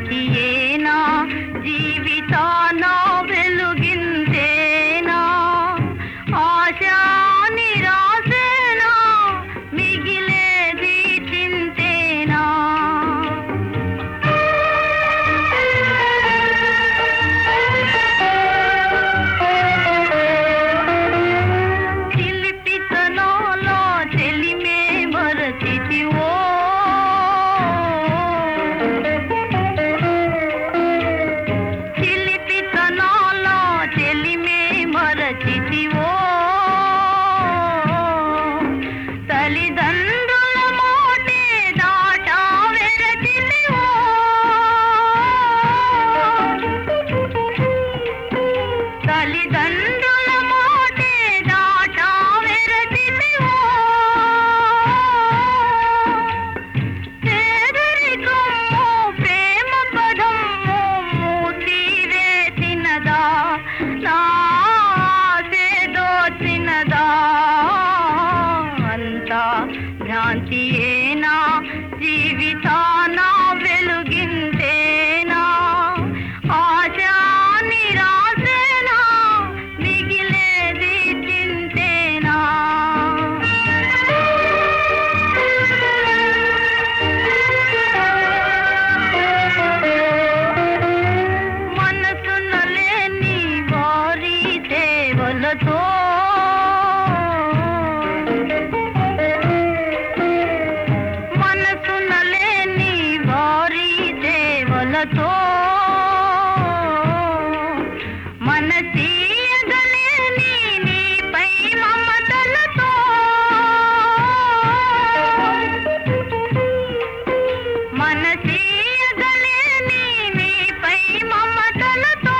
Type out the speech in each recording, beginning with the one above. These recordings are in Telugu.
భ్రాంతియేనా జీవితాన వెలుగిందేనా ఆశా నిరాశేనా మిగిలేది చింతేనా చిలిపితనంలో చెలిమే మరచితివో చిలిపితనంలో చెలిమే మరచితివో తల్లిదండ్రుల మోటే దాటా వెరచితివో తల్లిదండ్రుల మోటే దాటా వెరచితివో పేదరికము ప్రేమ పదము మూసివేసినదా నా దోచినదా అంతా భ్రాంతియేనా జీవితాన వెలుగిందేనా ఆశా నిరాశేనా మిగిలేది చింతేనా మనసున లేని వారి సేవలతో మనసున లేని వారి సేవలతో మనసీయగలేని నీపై మమతలతో మనసీయగలేని నీపై మమతలతో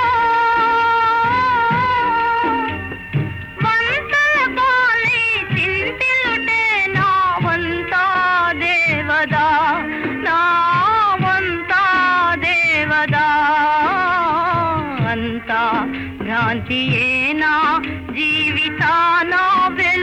వంతల పాలై చింతిలుటే నా వంతా దేవదా నా వంతా దేవదా అంతా భ్రాంతియేనా జీవితాన వెలు